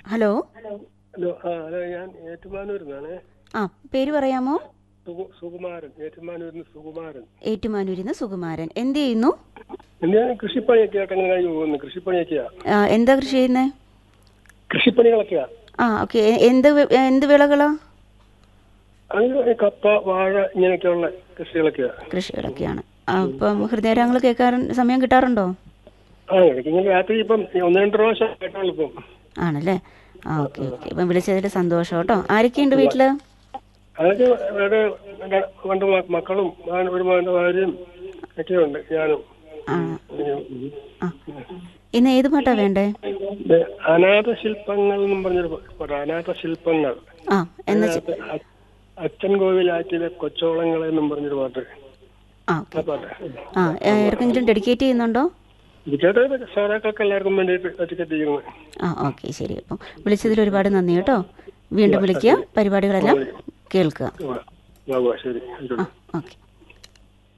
Hello hello ആ hello ഞാൻ ഏറ്റുമാനൂരിൽ നിന്നാണ് ആ പേര് പറയാമോ സുകു സുകുമാരൻ ഏറ്റുമാനൂരിൽ നിന്ന് സുകുമാരൻ ഏറ്റുമാനൂരിൽ നിന്ന് സുകുമാരൻ എന്ത് ചെയ്യുന്നു ഞാൻ കൃഷിപ്പണിയൊക്കെ ആയിട്ട് അങ്ങനെ കഴിഞ്ഞു പോകുന്നു കൃഷിപ്പണിയൊക്കെയാ ആ, എന്താ കൃഷി ചെയ്യുന്നത് കൃഷിപ്പണികളൊക്കെയാ ആ ഓക്കെ എന്ത് വി- എന്ത് വിളകളാ അങ്ങനെ കപ്പ വാഴ ഇങ്ങനെയൊക്കെയുള്ള കൃഷികളൊക്കെയാ കൃഷികളൊക്കെയാണ് ആ, അപ്പം ഹൃദയരാഗങ്ങൾ കേൾക്കാൻ സമയം കിട്ടാറുണ്ടോ ആ ഇടയ്ക്ക് ഇങ്ങനെ രാത്രി ഇപ്പം ഒന്ന് രണ്ട് പ്രാവശ്യം കേട്ടോളൂ ഇപ്പം ആണല്ലേ ആ ഓക്കെ ഓക്കെ ഇപ്പം വിളിച്ചതിൽ സന്തോഷം കേട്ടോ ആരൊക്കെയുണ്ട് വീട്ടിൽ അതൊക്കെ ഇവിടെ ര- രണ്ട് മ- മക്കളും ഞാൻ ഒരു മകന്റെ ഭാര്യയും ഒക്കെയുണ്ട് ഞാനും ആ ആ ഇന്ന് ഏത് പാട്ടാ വേണ്ടേ ഇത് അനാഥ ശില്പങ്ങൾ എന്നും പറഞ്ഞൊരു പാട്ട് അനാഥ ശില്പങ്ങൾ ആ എന്നാ ചെ- അതിനകത്ത് അ- അച്ഛൻ കോവിലാറ്റിലെ കൊച്ചോളങ്ങൾ എന്നും പറഞ്ഞൊരു പാട്ട് ആ ആ ഓക്കെ പാട്ട് ആ ആർക്കെങ്കിലും ഡെഡിക്കേറ്റ് ചെയ്യുന്നുണ്ടോ വിജയുടെ ശ്രോതാക്കൾക്ക് എല്ലാവർക്കും വേണ്ടിയിട്ട് ടിക്കറ്റ് ചെയ്യുന്നത് ആ ഓക്കെ ശരി അപ്പം വിളിച്ചതിൽ ഒരുപാട് നന്ദി കേട്ടോ വീണ്ടും വിളിക്കുക പരിപാടികളെല്ലാം കേൾക്കുക ശരി ആയിക്കോട്ടെ. ഓക്കെ